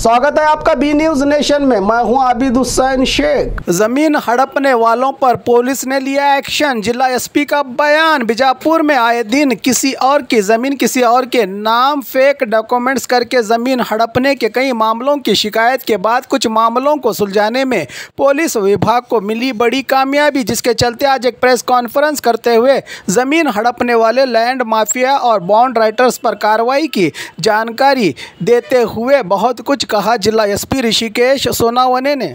स्वागत है आपका बी न्यूज नेशन में मैं हूं आबिद हुसैन शेख जमीन हड़पने वालों पर पुलिस ने लिया एक्शन जिला एसपी का बयान बीजापुर में आए दिन किसी और की जमीन किसी और के नाम फेक डॉक्यूमेंट्स करके जमीन हड़पने के कई मामलों की शिकायत के बाद कुछ मामलों को सुलझाने में पुलिस विभाग को मिली बड़ी कामयाबी जिसके चलते आज एक प्रेस कॉन्फ्रेंस करते हुए जमीन हड़पने वाले लैंड माफिया और बॉन्ड राइटर्स पर कार्रवाई की जानकारी देते हुए बहुत कुछ कहा जिला एसपी ऋषिकेश सोनावने ने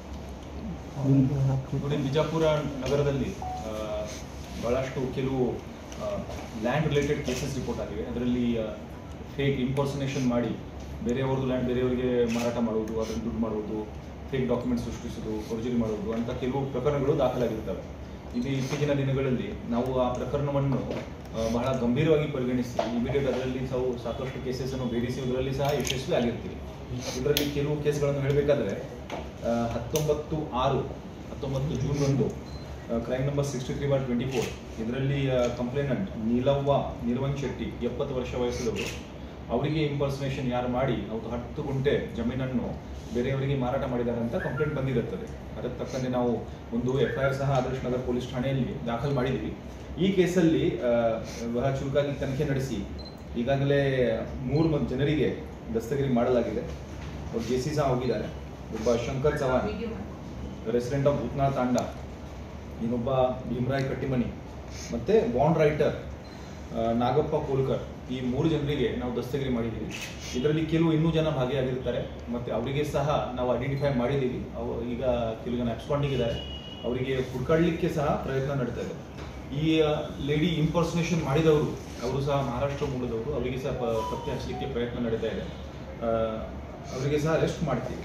ನೋಡಿ ಬಿಜಾಪುರ ನಗರದಲ್ಲಿ ಆ, ಬಹಳಷ್ಟು ಕೆಲವು ಲ್ಯಾಂಡ್ ರಿಲೇಟೆಡ್ ಕೇಸಸ್ ರಿಪೋರ್ಟ್ ಆಗಿವೆ ಅದರಲ್ಲಿ ಫೇಕ್ ಇಂಪರ್ಸನೇಷನ್ ಮಾಡಿ ಬೇರೆಯವ್ರದ್ದು ಲ್ಯಾಂಡ್ ಬೇರೆಯವರಿಗೆ ಮಾರಾಟ ಮಾಡುವುದು ಅದನ್ನು ದುಡ್ಡು ಮಾಡುವುದು ಫೇಕ್ ಡಾಕ್ಯುಮೆಂಟ್ ಸೃಷ್ಟಿಸುವುದು ಫೋರ್ಜರಿ ಮಾಡುವುದು ಅಂತ ಕೆಲವು ಪ್ರಕರಣಗಳು ದಾಖಲಾಗಿರ್ತವೆ ಇದು ಇತ್ತೀಚಿನ ದಿನಗಳಲ್ಲಿ ನಾವು ಆ ಪ್ರಕರಣವನ್ನು ಆ, ಬಹಳ ಗಂಭೀರವಾಗಿ ಪರಿಗಣಿಸಿ ಇಮಿಡಿಯೇಟ್ ಅದರಲ್ಲಿ ನಾವು ಸಾಕಷ್ಟು ಕೇಸಸನ್ನು ಭೇದಿಸಿ ಅದರಲ್ಲಿ ಸಹ ಯಶಸ್ವಿ ಆಗಿರ್ತೀವಿ ಇದರಲ್ಲಿ ಕೆಲವು ಕೇಸ್ಗಳನ್ನು ಹೇಳಬೇಕಾದ್ರೆ ಹತ್ತೊಂಬತ್ತು ಆರು ಹತ್ತೊಂಬತ್ತು ಜೂನ್ ಒಂದು crime number sixty three bar twenty four ಇದರಲ್ಲಿ ಕಂಪ್ಲೇನೆಂಟ್ ನೀಲವ್ವ ನಿರ್ವನ್ ಶೆಟ್ಟಿ ಎಪ್ಪತ್ತು ವರ್ಷ ವಯಸ್ಸಿದವರು ಅವರಿಗೆ ಇಂಪರ್ಸನೇಷನ್ ಯಾರು ಮಾಡಿ ಅವರು ಹತ್ತು ಗುಂಟೆ ಜಮೀನನ್ನು ಬೇರೆಯವರಿಗೆ ಮಾರಾಟ ಮಾಡಿದ್ದಾರೆ ಅಂತ ಕಂಪ್ಲೇಂಟ್ ಬಂದಿರುತ್ತದೆ ಅದಕ್ಕೆ ತಕ್ಕಂತೆ ನಾವು ಒಂದು ಎಫ್ ಐ ಆರ್ ಸಹ ಆದರ್ಶ್ ನಗರ್ ಪೊಲೀಸ್ ಠಾಣೆಯಲ್ಲಿ ದಾಖಲು ಮಾಡಿದ್ದೀವಿ ಈ ಕೇಸಲ್ಲಿ ಆ, ಬಹಳ ಚುರುಕಾಗಿ ತನಿಖೆ ನಡೆಸಿ ಈಗಾಗಲೇ ಮೂರು ಮಂದಿ ಜನರಿಗೆ ದಸ್ತಗಿರಿ ಮಾಡಲಾಗಿದೆ ಅವ್ರು ಜೆ ಸಿ ಸಹ ಹೋಗಿದ್ದಾರೆ ಒಬ್ಬ ಶಂಕರ್ ಚವಾಣ್ ರೆಸಿಡೆಂಟ್ ಆಫ್ ಭೂತ್ನಾ ತಾಂಡ ಇನ್ನೊಬ್ಬ ಭೀಮರಾಯ್ ಕಟ್ಟಿಮನಿ ಮತ್ತೆ ಬಾಂಡ್ ರೈಟರ್ ಆ, ನಾಗಪ್ಪ ಕೋಲ್ಕರ್ ಈ ಮೂರು ಜನರಿಗೆ ನಾವು ದಸ್ತಗಿರಿ ಮಾಡಿದ್ದೀವಿ ಇದರಲ್ಲಿ ಕೆಲವು ಇನ್ನೂ ಜನ ಭಾಗಿಯಾಗಿರ್ತಾರೆ ಮತ್ತೆ ಅವರಿಗೆ ಸಹ ನಾವು ಐಡೆಂಟಿಫೈ ಮಾಡಿದ್ದೀವಿ ಅವು ಈಗ ಕೆಲವು ಜನ ಅಬ್ಸ್ಪಾಂಡಿಂಗ್ ಇದ್ದಾರೆ ಅವರಿಗೆ ಹುಡ್ಕಾಡ್ಲಿಕ್ಕೆ ಸಹ ಪ್ರಯತ್ನ ನಡೀತಾ ಇದೆ ಈ ಲೇಡಿ ಇಂಪರ್ಸನೇಷನ್ ಮಾಡಿದವರು ಅವರು ಸಹ ಮಹಾರಾಷ್ಟ್ರ ಮೂಲದವರು ಅವರಿಗೆ ಸಹ ಪ- ಪತ್ತೆ ಹಚ್ಚಲಿಕ್ಕೆ ಪ್ರಯತ್ನ ನಡೀತಾ ಇದೆ ಆ, ಅವರಿಗೆ ಸಹ ಅರೆಸ್ಟ್ ಮಾಡ್ತೀವಿ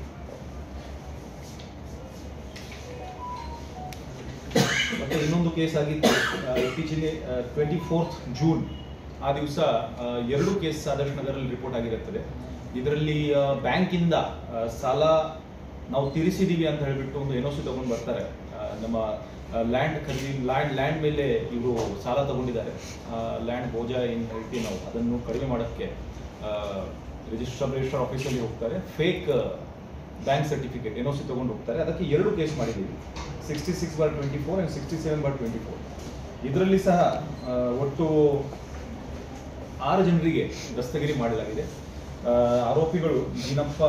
ಮತ್ತೆ ಇನ್ನೊಂದು ಕೇಸ್ ಆಗಿತ್ತು ಆ, ಇತ್ತೀಚೆಗೆ ಟ್ವೆಂಟಿ ಫೋರ್ತ್ ಜೂನ್ ಆ ದಿವಸ ಎರಡು ಕೇಸ್ ಆದರ್ಶ್ ನಗರಲ್ಲಿ ರಿಪೋರ್ಟ್ ಆಗಿರುತ್ತದೆ ಇದರಲ್ಲಿ ಬ್ಯಾಂಕಿಂದ ಸಾಲ ನಾವು ತೀರಿಸಿದೀವಿ ಅಂತ ಹೇಳ್ಬಿಟ್ಟು ಒಂದು ಎನ್ ಸಿ ತಗೊಂಡು ಬರ್ತಾರೆ ಆ, ನಮ್ಮ ಲ್ಯಾಂಡ್ ಖರೀದಿ ಲ್ಯಾಂಡ್ ಲ್ಯಾಂಡ್ ಮೇಲೆ ಇವರು ಸಾಲ ತಗೊಂಡಿದ್ದಾರೆ ಲ್ಯಾಂಡ್ ಬೋಜ ಏನು ಹೇಳ್ತೀವಿ ನಾವು ಅದನ್ನು ಕಡಿಮೆ ಮಾಡೋಕ್ಕೆ ರಿಜಿಸ್ಟರ್ ರಿಜಿಸ್ಟರ್ ಆಫೀಸಲ್ಲಿ ಹೋಗ್ತಾರೆ fake bank certificate N C ತಗೊಂಡು ಹೋಗ್ತಾರೆ ಅದಕ್ಕೆ ಎರಡು ಕೇಸ್ ಮಾಡಿದ್ದೀವಿ sixty six bar twenty four and sixty seven bar twenty four ಇದರಲ್ಲಿ ಸಹ ಆ, ಒಟ್ಟು ಆರು ಜನರಿಗೆ ದಸ್ತಗಿರಿ ಮಾಡಲಾಗಿದೆ ಆ, ಆರೋಪಿಗಳು ದೀನಪ್ಪ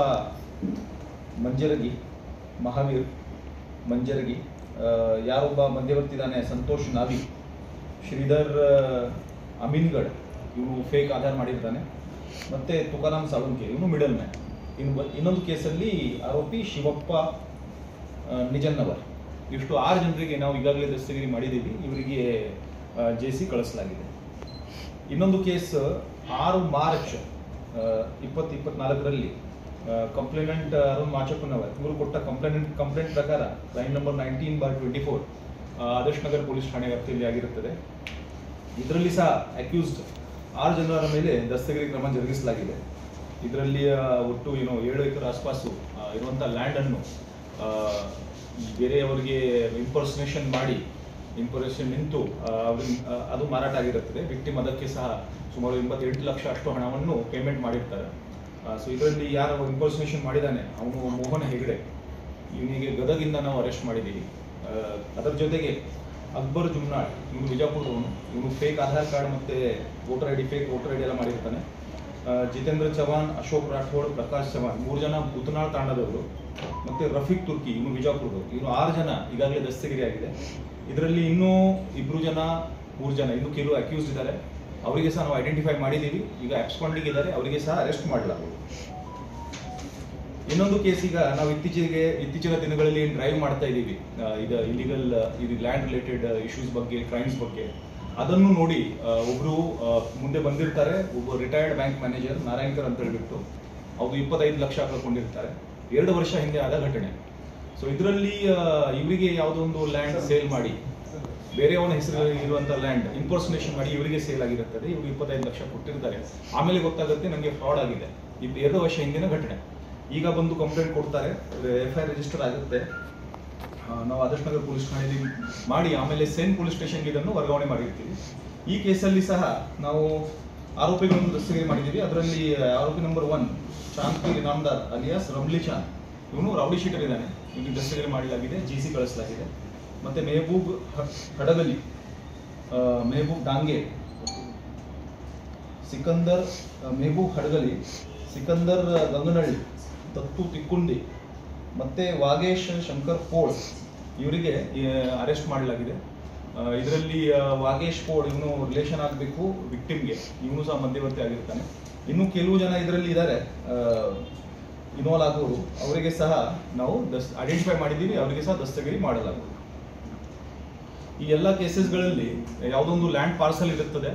ಮಂಜರಗಿ ಮಹಾವೀರ್ ಮಂಜರಗಿ ಆ, ಯಾರೊಬ್ಬ ಮಧ್ಯವರ್ತಿ ಇದ್ದಾನೆ ಸಂತೋಷ್ ನಾವಿ ಶ್ರೀಧರ್ ಆ, ಅಮೀನ್ಗಢ್ ಇವನು ಫೇಕ್ ಆಧಾರ್ ಮಾಡಿರ್ತಾನೆ ಮತ್ತೆ ತುಕಾರಾಮ್ ಸಾಳುಂಕೆ ಇವನು ಮಿಡಲ್ ಮ್ಯಾನ್ ಇನ್ನು ಬ- ಇನ್ನೊಂದು ಕೇಸಲ್ಲಿ ಆರೋಪಿ ಶಿವಪ್ಪ ಆ, ನಿಜನ್ನವರ್ ಇಷ್ಟು ಆರು ಜನರಿಗೆ ನಾವು ಈಗಾಗಲೇ ದಸ್ತಗಿರಿ ಮಾಡಿದ್ದೀವಿ ಇವರಿಗೆ ಜೆ ಸಿ ಕಳಿಸಲಾಗಿದೆ ಇನ್ನೊಂದು ಕೇಸ್ ಆರು ಮಾರ್ಚ್ ಇಪ್ಪತ್ತು ಇಪ್ಪತ್ನಾಲ್ಕರಲ್ಲಿ ಕಂಪ್ಲೇನೆಂಟ್ ಅರುಣ್ ಮಾಚಪ್ಪನವರ್ ಇವರು ಕೊಟ್ಟ ಕಂಪ್ಲೇನೆಂಟ್ ಕಂಪ್ಲೇಂಟ್ ಪ್ರಕಾರ line number nineteen bar twenty four Adarsh Nagar police ಠಾಣೆ ವ್ಯಾಪ್ತಿಯಲ್ಲಿ ಆಗಿರುತ್ತದೆ ಇದರಲ್ಲಿ ಸಹ ಅಕ್ಯೂಸ್ಡ್ ಆರು ಜನರ ಮೇಲೆ ದಸ್ತಗಿರಿ ಕ್ರಮ ಜರುಗಿಸಲಾಗಿದೆ ಇದರಲ್ಲಿ ಆ, ಒಟ್ಟು ಏನು ಏಳು ಎಕರೆ ಆಸ್ಪಾಸು ಆ, ಇರುವಂಥ ಲ್ಯಾಂಡನ್ನು ಬೇರೆಯವರಿಗೆ ಇಂಪರ್ಸನೇಷನ್ ಮಾಡಿ ಇಂಪರ್ಸೇಷನ್ ನಿಂತು ಆ, ಅವ್ರಿಗೆ- ಆ, ಅದು ಮಾರಾಟ ಆಗಿರುತ್ತದೆ ವಿಕ್ಟಿಮ್ ಅದಕ್ಕೆ ಸಹ ಸುಮಾರು ಎಂಬತ್ತೆಂಟು ಲಕ್ಷ ಅಷ್ಟು ಹಣವನ್ನು ಪೇಮೆಂಟ್ ಮಾಡಿರ್ತಾರೆ ಸೊ ಇದರಲ್ಲಿ ಯಾರು ಇಂಪರ್ಸನೇಷನ್ ಮಾಡಿದ್ದಾನೆ ಅವನು ಮೋಹನ್ ಹೆಗಡೆ ಇವನಿಗೆ ಗದಗಿಂದ ನಾವು ಅರೆಸ್ಟ್ ಮಾಡಿದ್ದೀವಿ ಆ, ಅದರ ಜೊತೆಗೆ ಅಕ್ಬರ್ ಜುಮ್ನಾಳ್ ಇವನು ವಿಜಯಪುರದವನು ಇವನು ಫೇಕ್ ಆಧಾರ್ ಕಾರ್ಡ್ ಮತ್ತೆ voter I D fake voter I D ಎಲ್ಲ ಮಾಡಿರ್ತಾನೆ ಆ, ಜಿತೇಂದ್ರ ಚವಾಣ್ ಅಶೋಕ್ ರಾಠೋಡ್ ಪ್ರಕಾಶ್ ಚವಾಣ್ ಮೂರು ಜನ ಬುತನಾಳ್ ತಾಂಡದವರು ಮತ್ತೆ ರಫೀಕ್ ತುರ್ಕಿ ಇವನು ವಿಜಯಪುರದವರು ಇವನು ಆರು ಜನ ಈಗಾಗಲೇ ದಸ್ತಗಿರಿ ಆಗಿದೆ ಇದರಲ್ಲಿ ಇನ್ನೂ ಇಬ್ರು ಜನ ಮೂರು ಜನ ಇನ್ನು ಕೆಲವು ಅಕ್ಯೂಸ್ಡ್ ಇದ್ದಾರೆ ಅವರಿಗೆ ಸಹ ನಾವು ಐಡೆಂಟಿಫೈ ಮಾಡಿದ್ದೀವಿ ಈಗ ಅಬ್ಸ್ಪಾಂಡಿಂಗ್ ಇದ್ದಾರೆ ಅವರಿಗೆ ಸಹ ಅರೆಸ್ಟ್ ಮಾಡಲಾಗುವುದು ಇನ್ನೊಂದು ಕೇಸ್ ಈಗ ನಾವು ಇತ್ತೀಚೆಗೆ ಇತ್ತೀಚಿನ ದಿನಗಳಲ್ಲಿ ಏನು ಡ್ರೈವ್ ಮಾಡ್ತಾ ಇದ್ದೀವಿ ಆ, ಇದು ಇಲಿಗಲ್ ಇದು ಲ್ಯಾಂಡ್ ರಿಲೇಟೆಡ್ ಇಶ್ಯೂಸ್ ಬಗ್ಗೆ ಕ್ರೈಮ್ಸ್ ಬಗ್ಗೆ ಅದನ್ನು ನೋಡಿ ಆ, ಒಬ್ರು ಆ, ಮುಂದೆ ಬಂದಿರ್ತಾರೆ ಒಬ್ಬ ರಿಟೈರ್ಡ್ ಬ್ಯಾಂಕ್ ಮ್ಯಾನೇಜರ್ ನಾರಾಯಣ್ಕರ್ ಅಂತ ಹೇಳ್ಬಿಟ್ಟು ಅವರು ಇಪ್ಪತ್ತೈದು ಲಕ್ಷ ಕಳ್ಕೊಂಡಿರ್ತಾರೆ ಎರಡು ವರ್ಷ ಹಿಂದೆ ಆದ ಘಟನೆ ಸೊ ಇದರಲ್ಲಿ ಇವರಿಗೆ ಯಾವುದೋ ಒಂದು ಲ್ಯಾಂಡ್ ಸೇಲ್ ಮಾಡಿ ಬೇರೆಯವನ ಹೆಸರು ಇರುವಂತ ಲ್ಯಾಂಡ್ ಇಂಪರ್ಸನೇಷನ್ ಮಾಡಿ ಇವರಿಗೆ ಸೇಲ್ ಆಗಿರುತ್ತದೆ ಇವರು ಇಪ್ಪತ್ತೈದು ಲಕ್ಷ ಕೊಟ್ಟಿರ್ತಾರೆ ಆಮೇಲೆ ಗೊತ್ತಾಗುತ್ತೆ ನನಗೆ ಫ್ರಾಡ್ ಆಗಿದೆ ಇದು ಎರಡು ವರ್ಷ ಹಿಂದಿನ ಘಟನೆ ಈಗ ಬಂದು ಕಂಪ್ಲೇಂಟ್ ಕೊಡ್ತಾರೆ ಎಫ್ ಐ ಆರ್ ರಿಜಿಸ್ಟರ್ ಆಗುತ್ತೆ ಆ, ನಾವು ಆದರ್ಶ್ ನಗರ್ ಪೊಲೀಸ್ ಠಾಣೆಯಲ್ಲಿ ಮಾಡಿ ಆಮೇಲೆ ಸೇನ್ ಪೊಲೀಸ್ ಸ್ಟೇಷನ್ಗೆ ಇದನ್ನು ವರ್ಗಾವಣೆ ಮಾಡಿರ್ತೀವಿ ಈ ಕೇಸಲ್ಲಿ ಸಹ ನಾವು ಆರೋಪಿಗಳನ್ನು ದಸ್ತಗಿರಿ ಮಾಡಿದ್ದೀವಿ ಅದರಲ್ಲಿ ಆರೋಪಿ number one Chandpir Inamdar alias Ramli Chand ಇವನು ರೌಡಿ ಶೀಟರ್ ಇದ್ದಾನೆ ಇವನಿಗೆ ದಸ್ತಗಿರಿ ಮಾಡಲಾಗಿದೆ ಜಿ ಸಿ ಕಳಿಸಲಾಗಿದೆ ಮತ್ತೆ ಮೆಹಬೂಬ್ ಹ- ಹಡಗಲಿ ಆ, ಮೆಹಬೂಬ್ ಡಾಂಗೆ ಸಿಕಂದರ್ ಆ, ಮೆಹಬೂಬ್ ಹಡಗಲಿ ಸಿಕಂದರ್ ಗಂಗನಹಳ್ಳಿ ದತ್ತು ತಿಕ್ಕುಂಡಿ ಮತ್ತೆ ವಾಗೇಶ್ ಶಂಕರ್ ಪೋಳ್ ಇವರಿಗೆ ಅರೆಸ್ಟ್ ಮಾಡಲಾಗಿದೆ ಇದರಲ್ಲಿ ವಾಗೇಶ್ ಪೋಳ್ ಇವನು ರಿಲೇಷನ್ ಆಗಬೇಕು ವಿಕ್ಟಿಮ್ಗೆ ಇವನು ಸಹ ಮಧ್ಯವರ್ತಿ ಆಗಿರ್ತಾನೆ ಇನ್ನು ಕೆಲವು ಜನ ಇದರಲ್ಲಿ ಇದ್ದಾರೆ ಇನ್ವಾಲ್ವ್ ಆಗೋರು ಅವರಿಗೆ ಸಹ ನಾವು ದಸ್ ಐಡೆಂಟಿಫೈ ಮಾಡಿದ್ದೀವಿ ಅವರಿಗೆ ಸಹ ದಸ್ತಗಿರಿ ಮಾಡಲಾಗುವುದು ಈ ಎಲ್ಲ ಕೇಸಸ್ಗಳಲ್ಲಿ ಯಾವುದೊಂದು ಲ್ಯಾಂಡ್ ಪಾರ್ಸಲ್ ಇರುತ್ತದೆ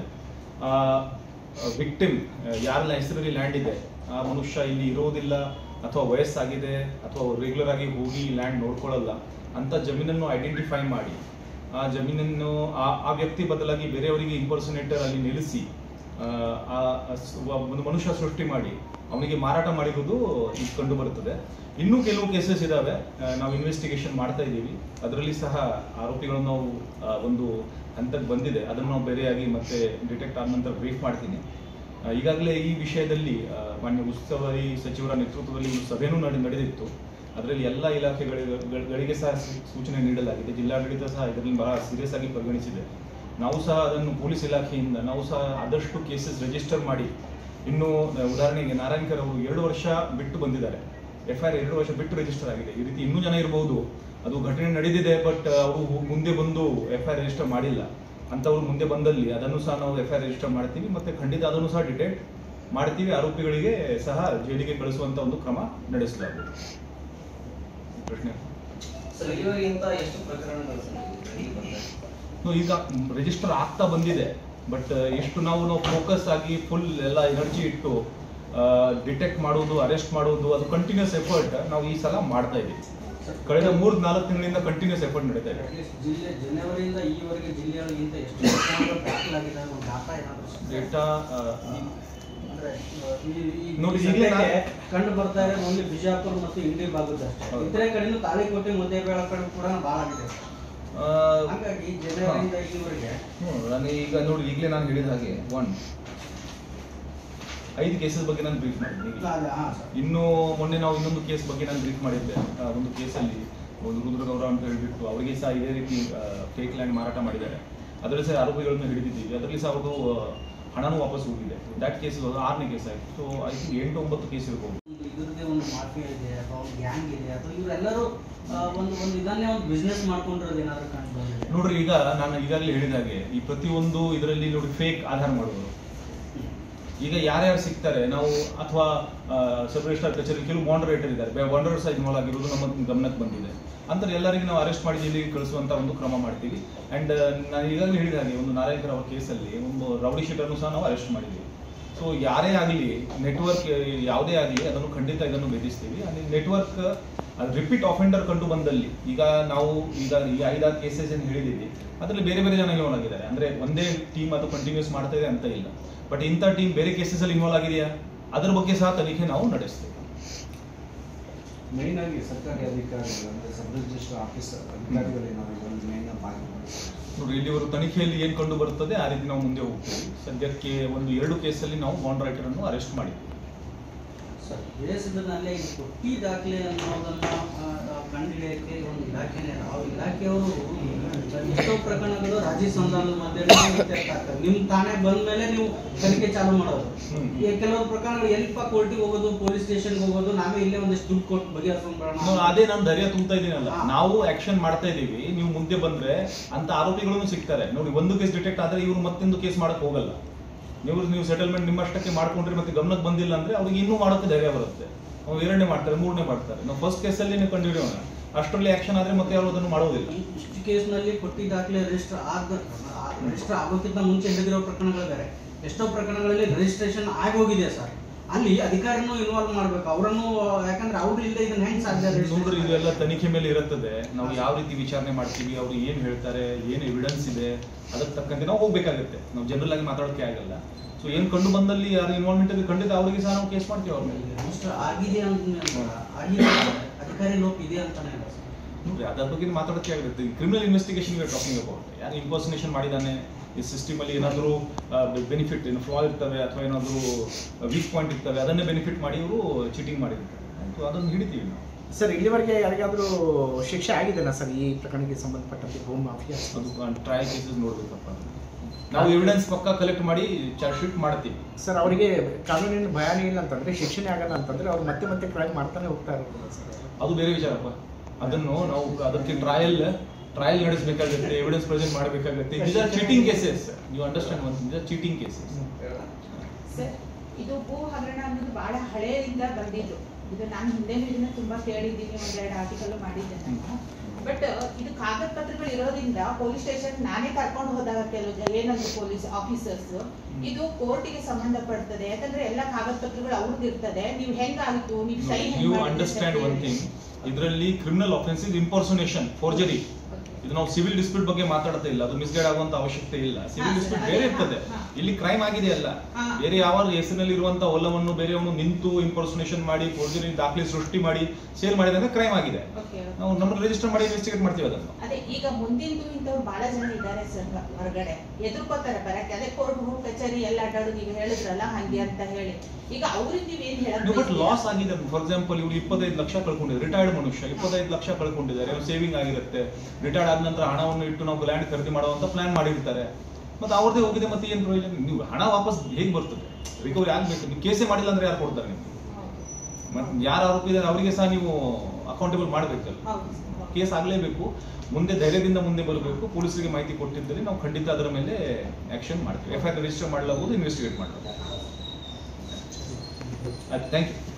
ವಿಕ್ಟಿಮ್ ಯಾರ ಹೆಸರಲ್ಲಿ ಲ್ಯಾಂಡ್ ಇದೆ ಆ ಮನುಷ್ಯ ಇಲ್ಲಿ ಇರೋದಿಲ್ಲ ಅಥವಾ ವಯಸ್ಸಾಗಿದೆ ಅಥವಾ ರೆಗ್ಯುಲರ್ ಆಗಿ ಹೋಗಿ ಲ್ಯಾಂಡ್ ನೋಡ್ಕೊಳ್ಳಲ್ಲ ಅಂತ ಜಮೀನನ್ನು ಐಡೆಂಟಿಫೈ ಮಾಡಿ ಆ ಜಮೀನನ್ನು ಆ ಆ ವ್ಯಕ್ತಿ ಬದಲಾಗಿ ಬೇರೆಯವರಿಗೆ ಇಂಪರ್ಸನೇಟರ್ ಅಲ್ಲಿ ನಿಲ್ಲಿಸಿ ಆ, ಆ ಸ್- ಒಬ್ಬ- ಒಂದು ಮನುಷ್ಯ ಸೃಷ್ಟಿ ಮಾಡಿ ಅವನಿಗೆ ಮಾರಾಟ ಮಾಡಿರುವುದು ಈಗ ಕಂಡು ಬರುತ್ತದೆ ಇನ್ನೂ ಕೆಲವು ಕೇಸಸ್ ಇದಾವೆ ಆ, ನಾವು ಇನ್ವೆಸ್ಟಿಗೇಷನ್ ಮಾಡ್ತಾ ಇದ್ದೀವಿ ಅದರಲ್ಲಿ ಸಹ ಆರೋಪಿಗಳನ್ನು ನಾವು ಆ, ಒಂದು ಹಂತಕ್ಕೆ ಬಂದಿದೆ ಅದನ್ನು ನಾವು ಬೇರೆಯಾಗಿ ಮತ್ತೆ ಡಿಟೆಕ್ಟ್ ಆದ ನಂತರ ಬ್ರೀಫ್ ಮಾಡ್ತೀನಿ ಆ, ಈಗಾಗಲೇ ಈ ವಿಷಯದಲ್ಲಿ ಆ, ಮಾನ್ಯ ಉಸ್ತುವಾರಿ ಸಚಿವರ ನೇತೃತ್ವದಲ್ಲಿ ಒಂದು ಸಭೆನೂ ನಡೆ ನಡೆದಿತ್ತು ಅದರಲ್ಲಿ ಎಲ್ಲ ಇಲಾಖೆಗಳಿಗೆ ಗಳ- ಗಳಿಗೆ ಸಹ ಸೂ- ಸೂಚನೆ ನೀಡಲಾಗಿದೆ ಜಿಲ್ಲಾಡಳಿತ ಸಹ ಇದರಲ್ಲಿ ಬಹಳ ಸೀರಿಯಸ್ ಆಗಿ ಪರಿಗಣಿಸಿದೆ ನಾವು ಸಹ ಅದನ್ನು ಪೊಲೀಸ್ ಇಲಾಖೆಯಿಂದ ನಾವು ಸಹ ಆದಷ್ಟು ಕೇಸಸ್ ರಿಜಿಸ್ಟರ್ ಮಾಡಿ ಇನ್ನು ಆ, ಉದಾಹರಣೆಗೆ ನಾರಾಯಣಕರ್ ಅವರು ಎರಡು ವರ್ಷ ಬಿಟ್ಟು ಬಂದಿದ್ದಾರೆ ಎಫ್ ಐ ಆರ್ ಎರಡು ವರ್ಷ ಬಿಟ್ಟು ರಿಜಿಸ್ಟರ್ ಆಗಿದೆ ಈ ರೀತಿ ಇನ್ನೂ ಜನ ಇರಬಹುದು ಅದು ಘಟನೆ ನಡೆದಿದೆ ಬಟ್ ಅವರು ಮುಂದೆ ಬಂದು ಎಫ್ ಐ ಆರ್ ರಿಜಿಸ್ಟರ್ ಮಾಡಿಲ್ಲ ಅಂತವ್ರು ಮುಂದೆ ಬಂದಲ್ಲಿ ಅದನ್ನು ಸಹ ನಾವು ಎಫ್ ಐ ಆರ್ ರಿಜಿಸ್ಟರ್ ಮಾಡ್ತೀವಿ ಮತ್ತೆ ಖಂಡಿತ ಅದನ್ನು ಸಹ ಡಿಟೆಕ್ಟ್ ಮಾಡ್ತೀವಿ ಆರೋಪಿಗಳಿಗೆ ಸಹ ಜೈಲಿಗೆ ಕಳಿಸುವಂತ ಒಂದು ಕ್ರಮ ನಡೆಸಲಾಗುವುದು ಪ್ರಶ್ನೆ ಸರ್ ಇಲ್ಲಿವರೆಗಿಂತ ಎಷ್ಟು ಪ್ರಕರಣಗಳು ಸರ್ ಬೆಳಗ್ಗೆ ಬಂದಿದೆ? ಇನ್ನು ಈಗ ರಿಜಿಸ್ಟರ್ ಆಗ್ತಾ ಬಂದಿದೆ ಬಟ್ ಎಷ್ಟು ನಾವು ನಾವು ಫೋಕಸ್ ಆಗಿ ಫುಲ್ ಎಲ್ಲ ಎನರ್ಜಿ ಇಟ್ಟು ಡಿಟೆಕ್ಟ್ ಮಾಡೋದು ಅರೆಸ್ಟ್ ಮಾಡೋದು ಅದು ಕಂಟಿನ್ಯೂಸ್ ಎಫರ್ಟ್ ನಾವು ಈ ಸಲ ಮಾಡ್ತಾ ಇದ್ದೀವಿ ಕಳೆದ ಮೂರ್ ನಾಲ್ಕು ತಿಂಗಳಿಂದ ಕಂಟಿನ್ಯೂಸ್ ಎಫರ್ಟ್ ನಡೀತಾ ಇದೆ ಅಟ್ಲೀಸ್ಟ್ ಜಿಲ್ಲೆ ಜನವರಿಯಿಂದ ಈವರೆಗೆ ಜಿಲ್ಲೆಯೊಳಗಿಂತ ಎಷ್ಟು ಪ್ರಕರಣಗಳು ದಾಖಲಾಗಿದೆ ಅನ್ನೋ ಡಾಟಾ ಏನಾದ್ರು ಸಿಗ್ತಾ ಇದೆ? ಡೇಟಾ ಅಂದ್ರೆ ಈ- ಈ- ನೋಡಿ, ಈ ಈಗಲೇ ಸದ್ಯಕ್ಕೆ ನಾ- ಕಂಡು ಬರ್ತಾ ಇರೋದು ಓನ್ಲಿ ಬಿಜಾಪುರ ಮತ್ತು ಇಂಡಿ ಭಾಗದಷ್ಟೇ ಹೌದು. ಇತರೆ ಕಡೆನೂ ತಾಳಿಕೋಟೆ ಮುದ್ದೇಬೇಳ ಕಡೆ ಕೂಡ ಭಾಳ ಆಗಿದೆ ಹಾಗಾಗಿ ಜನವರಿಯಿಂದ ಈವರೆಗೆ ನಾನು ಈಗ ನೋಡಿ ಈಗಲೇ ನಾನು ಹೇಳಿದ ಹಾಗೆ ಒನ್ ಐದು ಕೇಸಸ್ ಬಗ್ಗೆ ನಾನು ಬ್ರೀಫ್ ಮಾಡಿದ್ದೀನಿ ಈಗಲೇ. ಅದೇ, ಹಾ ಸರ್ ಇನ್ನು ಮೊನ್ನೆ ನಾವು ಇನ್ನೊಂದು ಕೇಸ್ ಬಗ್ಗೆ ನಾನು ಬ್ರೀಫ್ ಮಾಡಿದ್ದೆ ಆ, ಒಂದು ಕೇಸಲ್ಲಿ ಒಂದು ರುದ್ರಗೌಡ ಅಂತ ಹೇಳ್ಬಿಟ್ಟು ಅವರಿಗೆ ಸಹ ಇದೇ ರೀತಿ ಫೇಕ್ ಲ್ಯಾಂಡ್ ಮಾರಾಟ ಮಾಡಿದ್ದಾರೆ ಅದರಲ್ಲಿ ಸಹ ಆರೋಪಿಗಳನ್ನು ಹಿಡಿದಿದ್ದೀವಿ ಅದರಲ್ಲಿ ಸಹ ಅವ್ರದ್ದು ಆ, ಹಣನೂ ವಾಪಸ್ ಹೋಗಿದೆ ದಟ್ ಕೇಸ್ ಆರನೇ ಕೇಸ್ ಆಯಿತು ಸೊ ಐ ಥಿಂಕ್ ಎಂಟು ಒಂಬತ್ತು ಕೇಸ್ ಇರ್ಬೋದು ಒಂದು ಇದ್ರದ್ದೇ ಒಂದು ಮಾಫಿಯಾ ಇದೆ ಅಥವಾ ಒಂದು ಗ್ಯಾಂಗ್ ಇದೆ ಅಥವಾ ಇವರೆಲ್ಲರೂ ಆ, ಒಂದು ಒಂದು ಇದನ್ನೇ ಒಂದು ಬಿಸ್ನೆಸ್ ಮಾಡ್ಕೊಂಡಿರೋದು ಏನಾದ್ರು ಕಂಡು ಬಂದಿದೆ ನೋಡ್ರಿ ಈಗ ನಾನು ಈಗಾಗಲೇ ಹೇಳಿದ ಹಾಗೆ ಈ ಪ್ರತಿಯೊಂದು ಇದರಲ್ಲಿ ನೋಡಿ ಫೇಕ್ ಆಧಾರ ಮಾಡುವುದು ಈಗ ಯಾರ್ಯಾರು ಸಿಗ್ತಾರೆ ನಾವು ಅಥವಾ ಸಬ್ ರಿಜಿಸ್ಟ್ರಾರ್ ಕಚೇರಿ ಕೆಲವು ಬಾಂಡರೇಟರ್ ಇದ್ದಾರೆ ಬಾಂಡರ್ ಸಹ ಇನ್ವಾಲ್ವ್ ಆಗಿರೋದು ನಮ್ಮ ಗಮನಕ್ಕೆ ಬಂದಿದೆ ಅಂತ ಎಲ್ಲರಿಗೂ ನಾವು ಅರೆಸ್ಟ್ ಮಾಡಿ ಜೈಲಿಗೆ ಕಳಿಸುವಂತ ಒಂದು ಕ್ರಮ ಮಾಡ್ತೀವಿ ಅಂಡ್ ನಾನು ಈಗಾಗಲೇ ಹೇಳಿದ ಹಾಗೆ ಒಂದು ನಾರಾಯಣಕರ್ ಅವರ ಕೇಸಲ್ಲಿ ಒಂದು ರೌಡಿ ಶೀಟರ್ನು ಸಹ ನಾವು ಅರೆಸ್ಟ್ ಮಾಡಿದ್ದೀವಿ ಸೊ ಯಾರೇ ಆಗಲಿ ನೆಟ್ವರ್ಕ್ ಯಾವುದೇ ಆಗಲಿ ಅದನ್ನು ಖಂಡಿತ ಇದನ್ನು ಬೆದರಿಸ್ತೀವಿ ಅಲ್ಲಿ ನೆಟ್ವರ್ಕ್ ರಿಪೀಟ್ ಆಫೆಂಡರ್ ಕಂಡು ಬಂದಲ್ಲಿ ಈಗ ನಾವು ಈಗ ಈ ಐದಾರು ಕೇಸಸ್ ಏನು ಹೇಳಿದ್ದೀವಿ ಅದರಲ್ಲಿ ಬೇರೆ ಬೇರೆ ಜನ ಇನ್ವಾಲ್ವ್ ಆಗಿದ್ದಾರೆ ಅಂದ್ರೆ ಒಂದೇ ಟೀಮ್ ಅದು ಕಂಟಿನ್ಯೂಸ್ ಮಾಡ್ತಾ ಇದೆ ಅಂತ ಇಲ್ಲ ಬಟ್ ಇಂಥ ಟೀಮ್ ಬೇರೆ ಕೇಸಸ್ ಅಲ್ಲಿ ಇನ್ವಾಲ್ವ್ ಆಗಿದೆಯಾ ಅದ್ರ ಬಗ್ಗೆ ಸಹ ತನಿಖೆ ನಾವು ನಡೆಸ್ತೇವೆ ಮೇನ್ ಆಗಿ ಸರ್ಕಾರಿ ಅಧಿಕಾರಿಗಳು ಅಂದ್ರೆ ಸಬ್ ರಿಜಿಸ್ಟರ್ ಆಫೀಸರ್ ಅಧಿಕಾರಿಗಳು ಏನಾದ್ರು ಒಂದು ಮೇನ್ ಭಾಗ ನೋಡಿ ಇಲ್ಲಿವರು ತನಿಖೆಯಲ್ಲಿ ಏನು ಕಂಡು ಬರುತ್ತದೆ ಆ ರೀತಿ ನಾವು ಮುಂದೆ ಹೋಗ್ತೀವಿ ಸದ್ಯಕ್ಕೆ ಒಂದು ಎರಡು ಕೇಸಲ್ಲಿ ನಾವು ಬಾಂಡ್ ರೈಟರ್ ಅನ್ನು ಅರೆಸ್ಟ್ ಮಾಡಿದ್ದೀವಿ ಸರ್ ದೇಶದಲ್ಲೇ ಇದು ಕೊಟ್ಟಿ ದಾಖಲೆ ಅನ್ನೋದನ್ನ ಆ, ಆ, ಕಂಡುಹಿಡಿಯಕ್ಕೆ ಒಂದು ಇಲಾಖೆನೇ ಇದೆ. ಆ ಇಲಾಖೆಯವರು ಎಷ್ಟೋ ಪ್ರಕರಣಗಳು ರಾಜಿ ಸಂಧಾನದ ಮಧ್ಯೆ ಇತ್ಯರ್ಥ ನಿಮ್ ತಾನೇ ಬಂದ ಮೇಲೆ ನೀವು ತನಿಖೆ ಚಾಲು ಮಾಡೋದು ಹ್ಮ್. ಈ ಕೆಲವು ಪ್ರಕರಣಗಳು ಎಲ್ಪ ಕೋರ್ಟಿಗೆ ಹೋಗೋದು ಪೊಲೀಸ್ ಸ್ಟೇಷನ್ಗೆ ಹೋಗೋದು ನಾವೇ ಇಲ್ಲೇ ಒಂದಿಷ್ಟು ದುಡ್ಡು ಕೊಟ್ಟು ನಾನು ಬಗೆಹರಿಸ್ಕೊಂಡ್ಬಿಡೋಣ ಅದೇ ನಾನು ಧೈರ್ಯ ತುಂಬ್ತಾ ಇದ್ದೀನಲ್ಲ ಹಾ. ನಾವು ಆಕ್ಷನ್ ಮಾಡ್ತಾ ಇದೀವಿ ನೀವು ಮುಂದೆ ಬಂದ್ರೆ ಅಂತ ಆರೋಪಿಗಳನ್ನು ಸಿಗ್ತಾರೆ ನೋಡಿ ಒಂದು ಕೇಸ್ ಡಿಟೆಕ್ಟ್ ಆದ್ರೆ ಇವರು ಮತ್ತೊಂದು ಕೇಸ್ ಮಾಡಕ್ ಹೋಗಲ್ಲ ನೀವು ನೀವು ಸೆಟಲ್ಮೆಂಟ್ ನಿಮ್ಮಷ್ಟಕ್ಕೆ ಮಾಡ್ಕೊಂಡ್ರೆ ಮತ್ತೆ ಗಮನಕ್ಕೆ ಬಂದಿಲ್ಲ ಅಂದ್ರೆ ಅವ್ರಿಗೆ ಇನ್ನೂ ಮಾಡೋಕೆ ಧೈರ್ಯ ಬರುತ್ತೆ ಅವ್ರು ಎರಡನೇ ಮಾಡ್ತಾರೆ ಮೂರನೇ ಮಾಡ್ತಾರೆ ನಾವು ಫಸ್ಟ್ ಕೇಸಲ್ಲಿ ನೀವು ಕಂಡುಹಿಡಿಯೋಣ ಅಷ್ಟರಲ್ಲಿ ಆಕ್ಷನ್ ಆದ್ರೆ ಮತ್ತೆ ಯಾರು ಅದನ್ನು ಮಾಡೋದಿಲ್ಲ ಈ- ಇಷ್ಟು ಕೇಸ್ನಲ್ಲಿ ಕೊಟ್ಟಿ ದಾಖಲೆ ರಿಜಿಸ್ಟರ್ ಆಗ ರಿಜಿಸ್ಟರ್ ಆಗೋಕ್ಕಿಂತ ಮುಂಚೆ ಹಿಡಿದಿರೋ ಪ್ರಕರಣಗಳು ಬೇರೆ ಎಷ್ಟೋ ಪ್ರಕರಣಗಳಲ್ಲಿ ರಿಜಿಸ್ಟ್ರೇಷನ್ ಆಗೋಗಿದೆ ಸರ್ ಅಲ್ಲಿ ಅಧಿಕಾರಿನೂ ಇನ್ವಾಲ್ವ್ ಮಾಡ್ಬೇಕು ಅವರನ್ನು ಯಾಕಂದ್ರೆ ಅವ್ರು ಇಲ್ಲದೆ ಇದನ್ನ ಹೆಂಗ್ ಸಾಧ್ಯ ನೋಡ್ರಿ registration? ಇದೆಲ್ಲ ತನಿಖೆ ಮೇಲೆ ಇರುತ್ತದೆ ನಾವು ಯಾವ ರೀತಿ ವಿಚಾರಣೆ ಮಾಡ್ತೀವಿ ಅವ್ರು ಏನ್ ಹೇಳ್ತಾರೆ ಏನ್ ಎವಿಡೆನ್ಸ್ ಇದೆ ಅದಕ್ಕೆ ತಕ್ಕಂತೆ ನಾವು ಹೋಗ್ಬೇಕಾಗುತ್ತೆ ನಾವು ಜನರಲ್ ಆಗಿ ಮಾತಾಡೋಕೆ ಆಗಲ್ಲ ಸೊ ಏನ್ ಕಂಡು ಬಂದಲ್ಲಿ ಯಾರು ಇನ್ವಾಲ್ವ್ಮೆಂಟ್ ಇದೆ ಖಂಡಿತ ಅವರಿಗೆ ಸಹ ನಾವು ಕೇಸ್ ಮಾಡ್ತೀವಿ ಅವ್ರ ಮೇಲೆ ರಿಜಿಸ್ಟರ್ ಆಗಿದೆ ಅಂತ ಆಗಿದೆ ಅಧಿಕಾರಿ ಲೋಪ ಇದೆ ಅಂತಾನೆ ಅಲ್ಲ ಸರ್ ನೋಡ್ರಿ ಅದ್ರ ಬಗ್ಗೆ ಮಾತಾಡೋಕೆ ಆಗುತ್ತೆ ಕ್ರಿಮಿನಲ್ ಇನ್ವೆಸ್ಟಿಗೇಷನ್ ಟಾಕಿಂಗ್ ಅಬೌಟ್ ಯಾರು ಇಂಪರ್ಸನೇಷನ್ ಮಾಡಿದಾನೆ ಈ ಸಿಸ್ಟಮಲ್ಲಿ ಏನಾದರೂ ಬೆನಿಫಿಟ್ ಏನು ಫ್ಲಾ ಇರ್ತವೆ ಅಥವಾ ಏನಾದರೂ ವೀಕ್ ಪಾಯಿಂಟ್ ಇರ್ತವೆ ಅದನ್ನೇ ಬೆನಿಫಿಟ್ ಮಾಡಿ ಇವರು ಚೀಟಿಂಗ್ ಮಾಡಿರ್ತಾರೆ ಆಯ್ತು ಅದನ್ನು ಹಿಡಿತೀವಿ ನಾವು ಸರ್ ಇಲ್ಲಿವರೆಗೆ ಯಾರಿಗಾದ್ರೂ ಶಿಕ್ಷೆ ಆಗಿದೆನಾ ಸರ್ ಈ ಪ್ರಕರಣಕ್ಕೆ ಸಂಬಂಧಪಟ್ಟಂತೆ ಭೂಮಿ ಮಾಫಿಯಾ ಅದು ಟ್ರಯಲ್ ಕೇಸಸ್ ನೋಡ್ಬೇಕಪ್ಪ ನಾವು ಎವಿಡೆನ್ಸ್ ಪಕ್ಕ ಕಲೆಕ್ಟ್ ಮಾಡಿ ಚಾರ್ಜ್ ಶೀಟ್ ಮಾಡ್ತೀವಿ ಸರ್ ಅವರಿಗೆ ಕಾನೂನಿನ ಭಯಾನೇ ಇಲ್ಲ ಅಂತಂದ್ರೆ ಶಿಕ್ಷಣ ಆಗಲ್ಲ ಅಂತಂದ್ರೆ ಅವ್ರು ಮತ್ತೆ ಮತ್ತೆ ಕ್ರೈಮ್ ಮಾಡ್ತಾನೆ ಹೋಗ್ತಾ ಇರ್ಬೋದು ಸರ್ ಅದು ಬೇರೆ ವಿಚಾರಪ್ಪ ಅದನ್ನು ನಾವು ಅದಕ್ಕೆ ಟ್ರಯಲ್ ಟ್ರಯಲ್ ನಡೆಸಬೇಕಾಗುತ್ತೆ ಎವಿಡೆನ್ಸ್ ಪ್ರೆಸೆಂಟ್ ಮಾಡಬೇಕಾಗುತ್ತೆ ಇಸ್ ಆರ್ ಚೀಟಿಂಗ್ ಕೇಸಸ್ ನೀವು understand one is cheating cases sir ಇದು ಭೂ ಹಗರಣ ಅನ್ನೋದು ಬಹಳ ಹಳೆಯದಿಂದ ಬಂದಿದ್ದು ಇದು ನಾನು ಹಿಂದೆ ಇದನ್ನ ತುಂಬಾ ಕೇಳಿದ್ದೀನಿ ಒಂದೆರಡು ಆರ್ಟಿಕಲ್ ಮಾಡಿದ್ದೆ ನಾನು ಬಟ್ ಇದು ಕಾಗದ ಪತ್ರಗಳು ಇರೋದ್ರಿಂದ ಪೊಲೀಸ್ ಸ್ಟೇಷನ್ ನಾನೇ ಕರ್ಕೊಂಡು ಹೋದಾಗ ಕೆಲವು ಜನ ಏನಂದ್ರು ಪೊಲೀಸ್ ಆಫೀಸರ್ಸ್ ಇದು ಕೋರ್ಟಿಗೆ ಸಂಬಂಧಪಡ್ತದೆ ಯಾಕಂದ್ರೆ ಎಲ್ಲ ಕಾಗದ ಪತ್ರಗಳು ಅವ್ರದ್ದು ಇರ್ತದೆ ನೀವು ಹೆಂಗಾಗಿತ್ತು ನೀವು ಸೈ ಹೆಂಗ್ ನೀವು ಮಾಡಿದ್ರಿ ಅಂತ ಅಂಡರ್ಸ್ಟ್ಯಾಂಡ್ ಒನ್ ಕೇಳಿ. ಥಿಂಗ್ ಇದರಲ್ಲಿ criminal offence is impersonation forgery ಇದು ನಾವು ಸಿವಿಲ್ ಡಿಸ್ಪ್ಯೂಟ್ ಬಗ್ಗೆ ಮಾತಾಡ್ತಾ ಇಲ್ಲ ಅದು ಮಿಸ್ಗೈಡ್ ಆಗುವಂತ ಅವಶ್ಯಕತೆ ಇಲ್ಲ ಸಿವಿಲ್ ಹಾ, ಡಿಸ್ಪ್ಯೂಟ್ ಸರ್, ಬೇರೆ ಅದೇ, ಇರ್ತದೆ ಹಾ, ಹಾ. ಇಲ್ಲಿ ಕ್ರೈಮ್ ಆಗಿದೆ ಅಲ್ಲ ಹಾ. ಬೇರೆ ಯಾವ ಹೆಸರಿನಲ್ಲಿ ಇರುವಂತ ಹೊಲವನ್ನು ಬೇರೆಯವನು ನಿಂತು ಇಂಪರ್ಸನೇಷನ್ ಮಾಡಿ ಫೋರ್ಜರಿ ದಾಖಲೆ ಸೃಷ್ಟಿ ಮಾಡಿ ಸೇಲ್ ಮಾಡಿದಾಗ ಕ್ರೈಮ್ ಆಗಿದೆ Okay, okay. ನಾವು ನಮ್ಮನ್ನು ರಿಜಿಸ್ಟರ್ ಮಾಡಿ ಇನ್ವೆಸ್ಟಿಗೇಟ್ ಮಾಡ್ತೀವಿ ಅದನ್ನು ಅದೇ ಈಗ ಮುಂದಿಂದು ಇಂಥವ್ರು ಬಹಳ ಜನ ಇದ್ದಾರೆ ಸರ್ ಹೊರಗಡೆ ಎದುರ್ಕೋತಾರೆ ಬರಕ್ಕೆ ಅದೇ ಕೋರ್ಟ್ ಹೋಗಿ ಕಚೇರಿ ಎಲ್ಲ ಅಡ್ಡಾಡು ನೀವು ಹೇಳಿದ್ರಲ್ಲ ಹಂಗೆ ಅಂತ ಹೇಳಿ ಈಗ ಅವ್ರಿಗೆ ನೀವೇನ್ ಹೇಳಕ್ ಬಟ್ ಬಯಸ್ತೀರಾ? ಲಾಸ್ ಆಗಿದೆ ಫಾರ್ ಎಕ್ಸಾಂಪಲ್ ಇವ್ರು ಇಪ್ಪತ್ತೈದು ಲಕ್ಷ ಕಳ್ಕೊಂಡಿದ್ದಾರೆ ರಿಟೈರ್ಡ್ ಮನುಷ್ಯ ಇಪ್ಪತ್ತೈದು ಲಕ್ಷ ಕಳ್ಕೊಂಡಿದ್ದಾರೆ ಅವ್ರು ಸೇವಿಂಗ್ ಆಗಿರುತ್ತೆ ರಿಟೈರ್ಡ್ ಆದ ನಂತರ ಹಣವನ್ನು ಇಟ್ಟು ನಾವು ಲ್ಯಾಂಡ್ ಖರೀದಿ ಮಾಡುವಂತ ಪ್ಲಾನ್ ಮಾಡಿರ್ತಾರೆ ಮತ್ತೆ ಅವ್ರದೇ ಹೋಗಿದೆ ಮತ್ತೆ ಏನ್ ಪ್ರಯೋಜನ ನೀವು ಹಣ ವಾಪಸ್ ಹೇಗೆ ಬರ್ತದೆ ರಿಕವರಿ ಆಗ್ಬೇಕು ನೀವು ಕೇಸೇ ಮಾಡಿಲ್ಲ ಅಂದ್ರೆ ಯಾರು ಕೊಡ್ತಾರೆ ನಿಮ್ಗೆ ಹೌದು. ಮತ್ತೆ ಯಾರು ಆರೋಪಿ ಇದ್ದಾರೆ ಅವರಿಗೆ ಸಹ ನೀವು ಅಕೌಂಟೇಬಲ್ ಮಾಡಬೇಕಲ್ಲ ಹೌದು ಸರ್, ಹೌದು. ಕೇಸ್ ಆಗಲೇಬೇಕು ಮುಂದೆ ಧೈರ್ಯದಿಂದ ಮುಂದೆ ಬರಬೇಕು ಪೊಲೀಸರಿಗೆ ಮಾಹಿತಿ ಕೊಟ್ಟಿದ್ದಲ್ಲಿ ನಾವು ಖಂಡಿತ ಅದರ ಮೇಲೆ ಆಕ್ಷನ್ ಮಾಡ್ತೀವಿ ಎಫ್ ಐ ಆರ್ ರಿಜಿಸ್ಟರ್ ಮಾಡಲಾಗುವುದು ಇನ್ವೆಸ್ಟಿಗೇಟ್ ಮಾಡಲಾಗುವುದು ಥ್ಯಾಂಕ್ ಯು